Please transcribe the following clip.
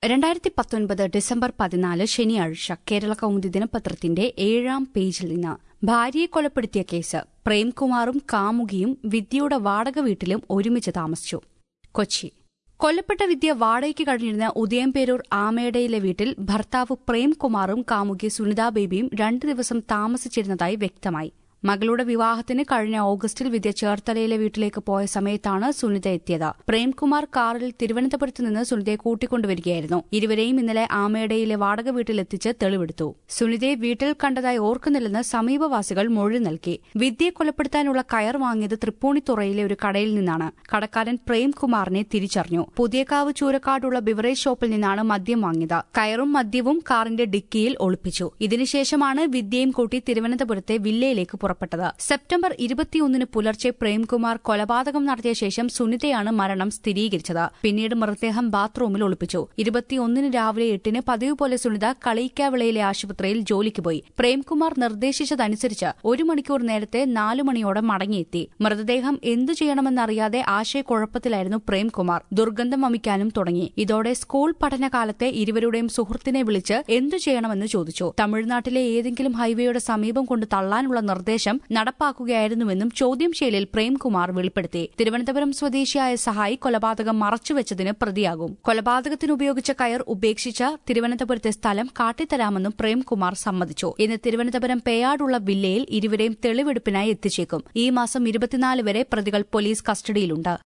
രണ്ടായിരത്തി പത്തൊൻപത് ഡിസംബർ പതിനാല് ശനിയാഴ്ച കേരള കൗമുദി ദിനപത്രത്തിന്റെ ഏഴാം പേജിൽ നിന്ന് ഭാര്യയെ കൊലപ്പെടുത്തിയ കേസ് പ്രേംകുമാറും കാമുകിയും വിദ്യയുടെ വാടക വീട്ടിലും ഒരുമിച്ച് താമസിച്ചു കൊച്ചി കൊല്ലപ്പെട്ട വിദ്യ വാടകയ്ക്ക് കഴിഞ്ഞിരുന്ന ഉദയംപേരൂർ ആമേടയിലെ വീട്ടിൽ ഭർത്താവ് പ്രേംകുമാറും കാമുകി സുനിതാ ബേബിയും രണ്ടു ദിവസം താമസിച്ചിരുന്നതായി വ്യക്തമായി മകളുടെ വിവാഹത്തിന് കഴിഞ്ഞ ഓഗസ്റ്റിൽ വിദ്യ ചേർത്തലയിലെ വീട്ടിലേക്ക് പോയ സമയത്താണ് സുനിത എത്തിയത് പ്രേംകുമാർ കാറിൽ തിരുവനന്തപുരത്ത് നിന്ന് സുനിതയെ കൂട്ടിക്കൊണ്ടുവരികയായിരുന്നു ഇരുവരെയും ഇന്നലെ ആമേടയിലെ വാടക വീട്ടിലെത്തിച്ച് തെളിവെടുത്തു സുനിതയെ വീട്ടിൽ കണ്ടതായി ഓർക്കുന്നില്ലെന്ന് സമീപവാസികൾ മൊഴി നൽകി വിദ്യയെ കൊലപ്പെടുത്താനുള്ള കയർ വാങ്ങിയത് തൃപ്പൂണിത്തുറയിലെ ഒരു കടയിൽ നിന്നാണ് കടക്കാരൻ പ്രേംകുമാറിനെ തിരിച്ചറിഞ്ഞു പുതിയകാവ് ചൂരക്കാടുള്ള ബിവറേജ് ഷോപ്പിൽ നിന്നാണ് മദ്യം വാങ്ങിയത് കയറും മദ്യവും കാറിന്റെ ഡിക്കിയിൽ ഒളിപ്പിച്ചു ഇതിനുശേഷമാണ് വിദ്യയും കൂട്ടി തിരുവനന്തപുരത്തെ വില്ലയിലേക്ക് പുറപ്പെട്ടത് സെപ്റ്റംബർ ഇരുപത്തിയൊന്നിന് പുലർച്ചെ പ്രേംകുമാർ കൊലപാതകം നടത്തിയ ശേഷം സുനിതയാണ് മരണം സ്ഥിരീകരിച്ചത് പിന്നീട് മൃതദേഹം ബാത്റൂമിൽ ഒളിപ്പിച്ചു ഇരുപത്തിയൊന്നിന് രാവിലെ എട്ടിന് പതിവ് പോലെ സുനിത കളയിക്കാവിളയിലെ ആശുപത്രിയിൽ ജോലിക്ക് പോയി പ്രേംകുമാർ നിർദ്ദേശിച്ചതനുസരിച്ച് ഒരു മണിക്കൂർ നേരത്തെ നാലു മണിയോടെ മടങ്ങിയെത്തി മൃതദേഹം എന്തു ചെയ്യണമെന്നറിയാതെ ആശയക്കുഴപ്പത്തിലായിരുന്നു പ്രേംകുമാർ ദുർഗന്ധം വമിക്കാനും തുടങ്ങി ഇതോടെ സ്കൂൾ പഠനകാലത്തെ ഇരുവരുടെയും സുഹൃത്തിനെ വിളിച്ച് എന്തു ചെയ്യണമെന്ന് ചോദിച്ചു തമിഴ്നാട്ടിലെ ഏതെങ്കിലും ഹൈവേയുടെ സമീപം കൊണ്ട് തള്ളാനുള്ള നിർദ്ദേശം നടപ്പാക്കുകയായിരുന്നുവെന്നും ചോദ്യം ചെയ്യലിൽ പ്രേംകുമാർ വെളിപ്പെടുത്തി തിരുവനന്തപുരം സ്വദേശിയായ സഹായി കൊലപാതകം മറച്ചുവെച്ചതിന് പ്രതിയാകും കൊലപാതകത്തിന് ഉപയോഗിച്ച കയർ ഉപേക്ഷിച്ച തിരുവനന്തപുരത്തെ സ്ഥലം കാട്ടിത്തരാമെന്നും പ്രേംകുമാർ സമ്മതിച്ചു ഇന്ന് തിരുവനന്തപുരം പേയാടുള്ള വില്ലയിൽ ഇരുവരെയും തെളിവെടുപ്പിനായി എത്തിച്ചേക്കും ഈ മാസം ഇരുപത്തിനാല് വരെ പ്രതികൾ പോലീസ് കസ്റ്റഡിയിലുണ്ട്